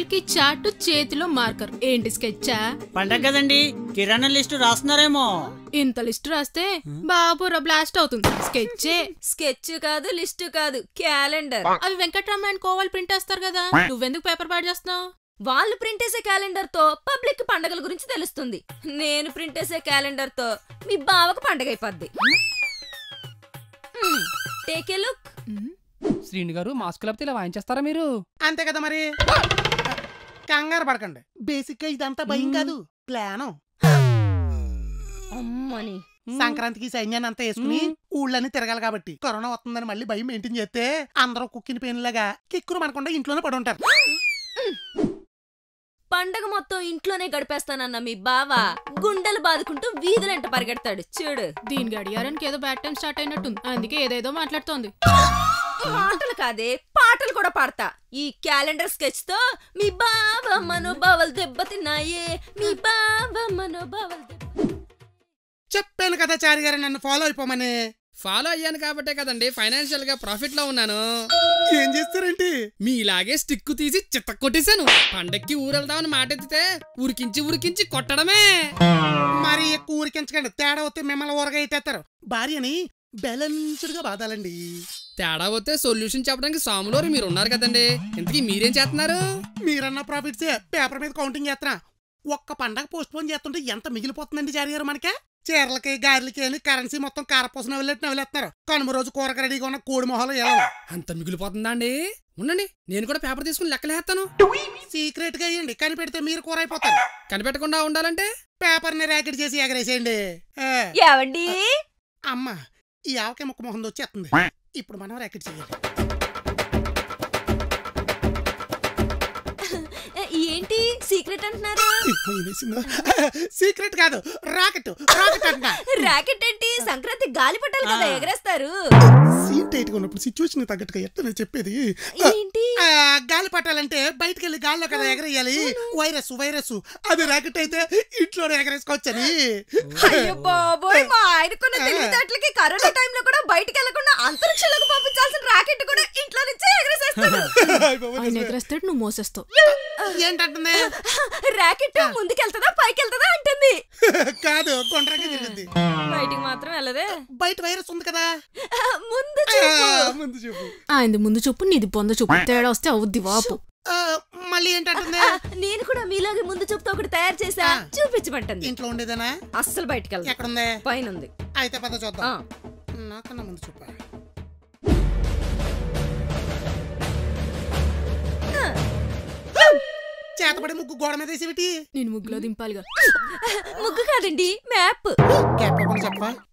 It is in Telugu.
కి చాటు చేతిలో మార్కర్ ఏంటి స్కెచ్చా పండగ కదండి కిరాణా లిస్టు రాస్తున్నారేమో ఇంత లిస్ట్ రాస్తే బాబురా బ్లాస్ట్ అవుతుంది స్కెచ్చే స్కెచ్ కాదు లిస్ట్ కాదు క్యాలెండర్ అవి వెంకట్రామన్ కోవాలి ప్రింట్ వేస్తారు కదా నువ్వెందుకు పేపర్ పాడు చేస్తున్నావు వాళ్ళు ప్రింట్ చేసే క్యాలెండర్ తో పబ్లిక్ పండగల గురించి తెలుస్తుంది నేను ప్రింట్ చేసే క్యాలెండర్ తో మీ బావకు పండగ అయిపోద్ది టేక్ ఏ లుక్ శ్రీను గారు మాస్క్ లేకపోతే ఇలా వాయించేస్తారా మీరు అంతే కదా మరి కంగారు పడకండి బేసిక్ గా ఇదంతా భయం కాదు ప్లాను అమ్మని సంక్రాంతికి సైన్యాన్ని అంతా వేసుకుని ఊళ్ళని తిరగాలి కాబట్టి కరోనా వస్తుందని మళ్ళీ భయం మెయింటైన్ చేస్తే అందరూ కుక్కిన పెయిన్లాగా కిక్కురు మనకుండా ఇంట్లోనే పడి ఉంటారు పండగ మొత్తం ఇంట్లోనే గడిపేస్తానన్న మీ బావ గుండెలు బాదుకుంటూ వీధులంట పరిగెడతాడు చూడు దీని గడియారానికి ఏదో బ్యాడ్ టైం స్టార్ట్ అయినట్టుంది అందుకే ఏదేదో మాట్లాడుతోంది మాటలు కాదే పాటలు కూడా పాడతా ఈ క్యాలెండర్ స్కెచ్ తో మీ బావ మనోభావాలు దెబ్బతిన్నాయే మీ బావ మనోభావాలు దెబ్బ చెప్పాను కదా చారి గారు నన్ను ఫాలో అయిపోమని ఫాలో అయ్యాను కాబట్టే కదండి ఫైనాన్షియల్ గా ప్రాఫిట్ లో ఉన్నాను ఏం చేస్తారేంటి మీలాగే స్టిక్ తీసి చిత్త కొట్టేశాను పండక్కి ఊరెళ్దామని మాట ఎత్తితే ఉరికించి ఉరికించి కొట్టడమే మరి ఎక్కువ ఊరికించకండి తేడా వస్తే మిమ్మల్ని ఊరగా ఇట్టేస్తారు భార్యని బ్యాలెన్స్డ్ గా బాధాలండి తేడా వస్తే సొల్యూషన్ చెప్పడానికి సాములోరు మీరు ఉన్నారు కదండి ఇంతకీ మీరేం చేస్తున్నారు మీరన్న ప్రాఫిట్సే పేపర్ మీద కౌంటింగ్ చేస్తున్నా ఒక్క పండగ పోస్ట్ పోన్ చేస్తుంటే ఎంత మిగిలిపోతుందండి చారి గారు మనకే చీరలకి గారెలకి అని కరెన్సీ మొత్తం కారపూస నవ్వులెట్టు నవ్వులేస్తున్నారు కనుమ రోజు కూరకు రెడీగా ఉన్న కోడి మొహాలు ఎలా అంత మిగిలిపోతుందా అండి ఉండండి నేను కూడా పేపర్ తీసుకుని లెక్కలేస్తాను సీక్రెట్ గా ఇవ్వండి కనిపెడితే మీరు కూర అయిపోతారు కనిపెట్టకుండా ఉండాలంటే పేపర్ ని ర్యాకెట్ చేసి ఎగరేసేయండి ఏ, ఏవండి అమ్మ ఈ ఆవకాయ ముక్క మొహం వచ్చేస్తుంది ఇప్పుడు మనం ర్యాకెట్ చేయాలి ఏంటి సీక్రెట్ అంటున్నారు సీక్రెట్ కాదు రాకెట్ రాకెట్ అంట రాకెట్ ఏంటి సంక్రాంతి గాలి పట్టాలి కదా ఎగరేస్తారు సీన్ టైట్ గా ఉన్నప్పుడు సిచ్యువేషన్ తగ్గట్టుగా ఎట్లా నేను చెప్పేది ఏంటి ఆ, గాలి పట్టాలంటే బయటికి వెళ్ళి గాల్లో కదా ఎగరేయాలి వైరస్ వైరస్ అది రాకెట్ అయితే ఇంట్లో ఎగరేసుకోవచ్చని అయ్యో బాబోయ్ మా ఆయనకున్న తెలివితేటలకి కరోనా టైంలో కూడా బయటికి వెళ్లకుండా అంతరిక్షంలోకి పంపించాల్సిన రాకెట్ కూడా ఇంట్లో నుంచే ఎగరేసేస్తాడు ఆయన ఎగరేస్తాడు నువ్వు మోసేస్తావు ఏంటంటుంది రాకెట్ ముందుకెళ్తదా పైకి వెళ్తదా అంటుంది కాదు కొండ్రకి తిరిగింది బయటికి మాత్రం వెళ్ళదే బయట వైరస్ ఉంది కదా ముందు ఆ, చూపు ముందు చూపు ఆయనది ముందు చూపు నీది పొంద చూపు తేడా వస్తే అవుద్ది వాపు ఆ, మళ్ళీ ఏంటంటుంది ఆ, నేను కూడా మీలాగే ముందు చూపుతో ఒకటి తయారు చేసా ఆ. చూపించమంటుంది ఇంట్లో ఉండేదేనా అస్సలు బయటికి వెళ్ళదు ఎక్కడుంది పైన ఉంది అయితే పద ఆ, చూద్దాం నాకన్నా ముందు చూపా చేతపడి ముగ్గు గోడ మీద వేసి పెట్టి నేను ముగ్గులో దింపాలిగా ముగ్గు కాదండి మ్యాప్ క్యాప్ చెప్పా